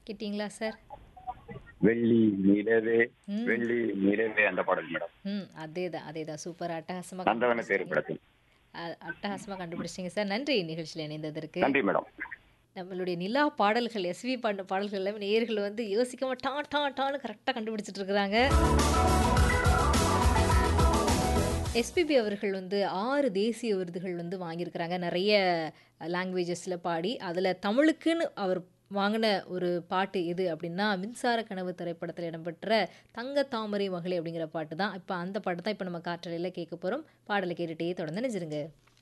கேட்டீங்களா சார்? வெள்ளி நிலவே ம். வெள்ளி நிலவே அந்த பாடல் மேடம் ம். அதேதான், அதேதான். சூப்பர் அட்டகாசமா நந்தவன தேர் கண்டுபிடிச்சிட்டீங்க. படத்தில் அ அட்டகாசமா கண்டுபிடிச்சிட்டீங்க சார். நன்றி நிகழ்ச்சியில இணைந்ததற்கு. நன்றி மேடம் நம்மளுடைய நிலா பாடல்கள், எஸ்வி பாடின பாடல்கள் எல்லாமே நேயர்கள் வந்து யோசிக்காம டா டா டான்னு கரெக்ட்டா கண்டுபிடிச்சிட்டு இருக்கிறாங்க. எஸ்பிபி அவர்கள் வந்து 6 தேசிய விருதுகள் வந்து வாங்கியிருக்கிறாங்க. நெறைய லாங்குவேஜஸ்ல பாடி, அதுல தமிழுக்குன்னு அவர் வாங்குன ஒரு பாட்டு எது அப்டின்னா, மின்சார கனவு திரைப்படத்துல இடம்பெற்ற தங்க தாமரை மகளே அப்படிங்கிற பாட்டு தான். இப்ப அந்த பாட்டு தான் இப்ப நம்ம காற்றலையில கேட்க போறோம். பாடல கேட்டுட்டே தொடர்ந்து இணைஞ்சிருங்க.